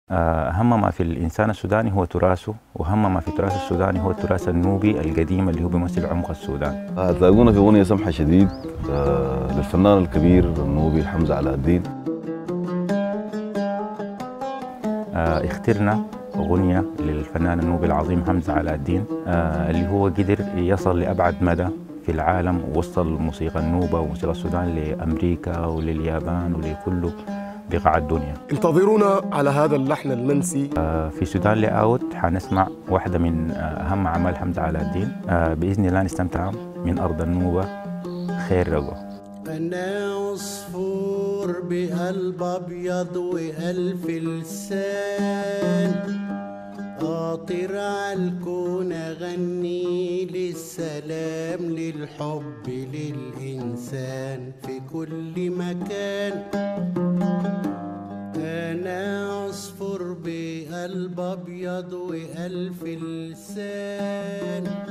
أهم ما في الإنسان السوداني هو تراثه وأهم ما في التراث السوداني هو التراث النوبي القديم اللي هو بيمثل عمق السودان هتلاقونا في أغنية سمحة شديد آه، للفنان الكبير النوبي حمزة علاء الدين آه، اخترنا أغنية للفنان النوبي العظيم حمزة علاء الدين آه، اللي هو قدر يصل لأبعد مدى في العالم ووصل موسيقى النوبة وموسيقى السودان لأمريكا ولليابان ولكل بقاع الدنيا انتظرونا على هذا اللحن المنسي آه، في سودان لاوت حنسمع واحدة من آه، أهم أعمال حمزة علاء الدين آه، بإذن الله نستمتع من أرض النوبة خير رجو أنا عصفور بقلب أبيض وألف لسان أطير عالكون أغني للسلام للحب للإنسان في كل مكان أنا عصفور بقلب أبيض وألف لسان